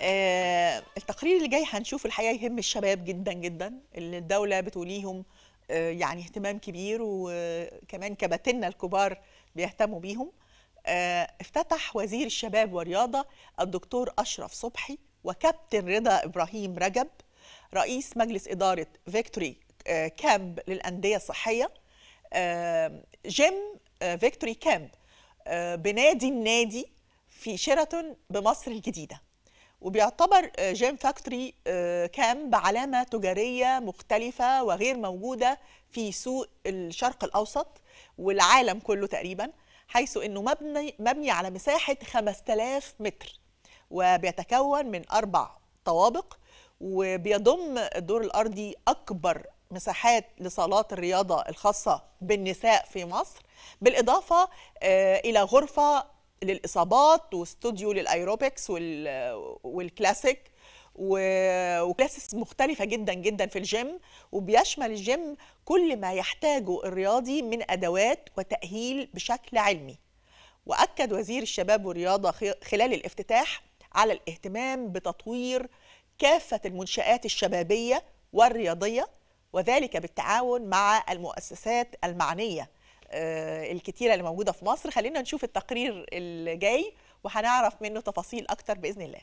آه، التقرير اللي جاي هنشوف الحقيقه يهم الشباب جدا جدا اللي الدوله بتوليهم آه، يعني اهتمام كبير وكمان كباتنة الكبار بيهتموا بيهم آه، افتتح وزير الشباب والرياضه الدكتور اشرف صبحي وكابتن رضا ابراهيم رجب رئيس مجلس اداره فيكتوري آه، كامب للانديه الصحيه آه، جيم آه، فيكتوري كامب آه، بنادي النادي في شيراتون بمصر الجديده وبيعتبر آه، جيم فاكتوري آه، كامب علامة تجارية مختلفة وغير موجودة في سوق الشرق الأوسط والعالم كله تقريبا حيث أنه مبني, مبني على مساحة 5000 متر وبيتكون من أربع طوابق وبيضم الدور الأرضي أكبر مساحات لصالات الرياضة الخاصة بالنساء في مصر بالإضافة آه، إلى غرفة للإصابات واستوديو للأيروبكس وال- والكلاسيك و- وكلاسز مختلفة جدا جدا في الجيم وبيشمل الجيم كل ما يحتاجه الرياضي من أدوات وتأهيل بشكل علمي وأكد وزير الشباب والرياضة خ- خلال الافتتاح على الاهتمام بتطوير كافة المنشآت الشبابية والرياضية وذلك بالتعاون مع المؤسسات المعنية آه، الكتيرة اللي موجودة في مصر خلينا نشوف التقرير اللي جاي وهنعرف منه تفاصيل أكتر بإذن الله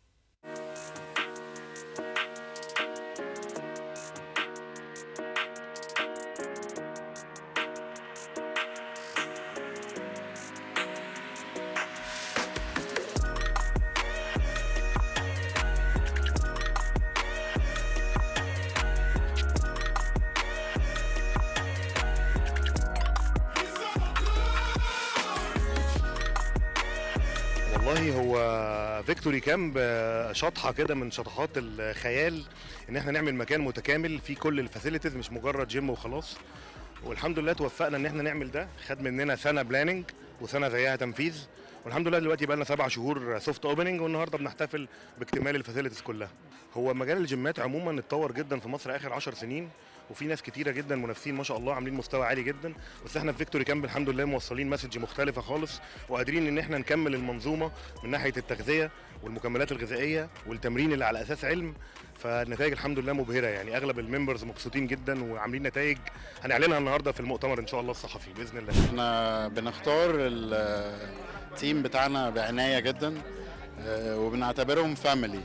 والله هو فيكتوري كامب آه، شطحه كده من شطحات الخيال ان احنا نعمل مكان متكامل فيه كل الفاسيلتيز مش مجرد جيم وخلاص والحمد لله توفقنا ان احنا نعمل ده خد مننا سنه بلاننج وسنه زيها تنفيذ والحمد لله دلوقتي بقى لنا سبع شهور سوفت اوبننج والنهارده بنحتفل باكتمال الفاسيلتيز كلها هو مجال الجيمات عموما اتطور جدا في مصر اخر 10 سنين وفي ناس كتيره جدا منافسين ما شاء الله عاملين مستوى عالي جدا بس احنا في فيكتوري كامب الحمد لله موصلين مسج مختلفه خالص وقادرين ان احنا نكمل المنظومه من ناحيه التغذيه والمكملات الغذائيه والتمرين اللي على اساس علم فالنتائج الحمد لله مبهره يعني اغلب الممبرز مبسوطين جدا وعاملين نتائج هنعلنها النهارده في المؤتمر ان شاء الله الصحفي باذن الله احنا بنختار التيم بتاعنا بعناية جدا آه، وبنعتبرهم فاميلي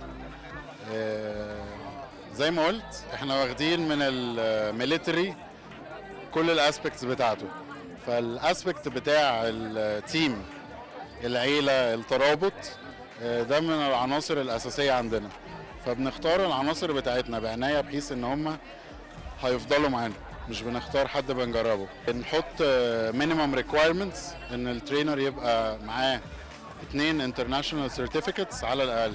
زي ما قلت احنا واخدين من الميليتري كل الاسبكتس بتاعته فالاسبكت بتاع التيم العيلة الترابط آه، ده من العناصر الأساسية عندنا فبنختار العناصر بتاعتنا بعناية بحيث ان هم هيفضلوا معانا مش بنختار حد بنجربه بنحط مينيمم ريكويرمنتس ان الترينر يبقى معاه اتنين انترناشونال سيرتيفيكتس على الاقل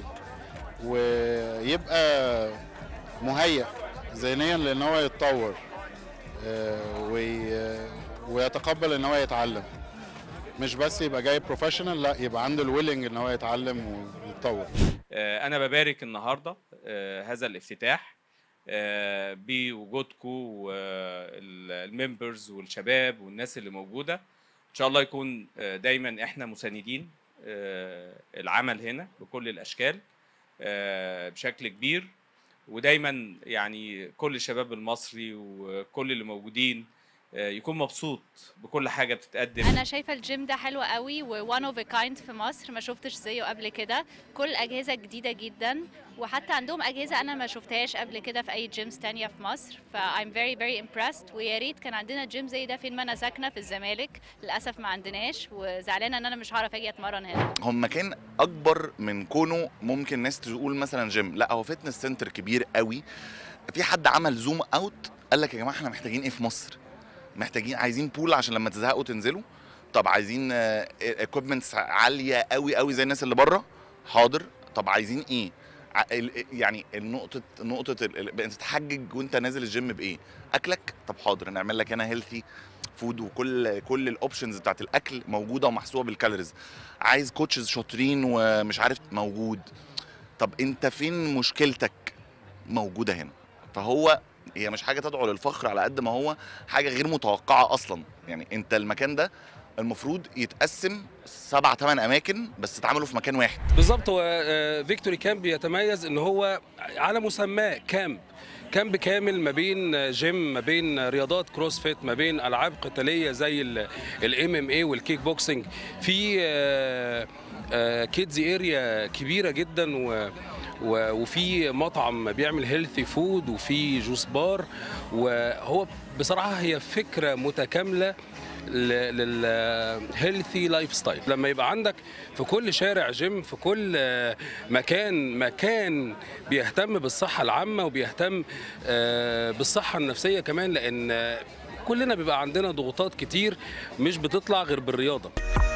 ويبقى مهيأ ذهنيا لان هو يتطور آه، وي- ويتقبل ان هو يتعلم مش بس يبقى جاي بروفيشنال لا يبقى عنده الويلنج ان هو يتعلم ويتطور آه، أنا ببارك النهاردة آه، هذا الافتتاح آه، بوجودكم والممبرز والشباب والناس اللي موجودة إن شاء الله يكون آه، دايما إحنا مساندين آه، العمل هنا بكل الأشكال آه، بشكل كبير ودايما يعني كل الشباب المصري وكل اللي موجودين آه، يكون مبسوط بكل حاجة بتتقدم انا شايفه الجيم ده حلو قوي وون اوف كايند في مصر ما شفتش زيه قبل كده كل اجهزه جديده جدا وحتى عندهم اجهزه انا ما شفتهاش قبل كده في اي جيمز تانية في مصر ف I'm very very impressed ويا ريت كان عندنا جيم زي ده فين ما انا ساكنه في الزمالك للاسف ما عندناش وزعلانه ان انا مش هعرف اجي اتمرن هنا هو مكان اكبر من كونه ممكن ناس تقول مثلا جيم لا هو فتنس سنتر كبير قوي في حد عمل زوم اوت قال لك يا جماعه احنا محتاجين ايه في مصر محتاجين عايزين بول عشان لما تزهقوا تنزلوا طب عايزين اكويبمنتس عاليه قوي قوي زي الناس اللي بره حاضر طب عايزين ايه ع- ال- يعني النقطة نقطة ال- ال- انت تحجج وانت نازل الجيم بايه؟ اكلك طب حاضر نعمل لك هنا هيلثي فود وكل كل الاوبشنز بتاعت الاكل موجوده ومحسوبه بالكالوريز عايز كوتشز شاطرين ومش عارف موجود طب انت فين مشكلتك موجوده هنا فهو هي مش حاجه تدعو للفخر على قد ما هو حاجه غير متوقعه اصلا يعني انت المكان ده المفروض يتقسم سبع ثمان اماكن بس اتعملوا في مكان واحد بالظبط هو آه، فيكتوري كامب بيتميز ان هو على مسماه كامب كامب كامل ما بين جيم ما بين رياضات كروسفيت ما بين العاب قتاليه زي الام ام اي والكيك بوكسنج في كيدز اريا كبيره جدا و و- وفي مطعم بيعمل هيلثي فود وفي جوس بار وهو بصراحه هي فكره متكامله للهيلثي لايف ستايل لما يبقى عندك في كل شارع جيم في كل آه، مكان مكان بيهتم بالصحه العامه وبيهتم آه، بالصحه النفسيه كمان لان آه، كلنا بيبقى عندنا ضغوطات كتير مش بتطلع غير بالرياضه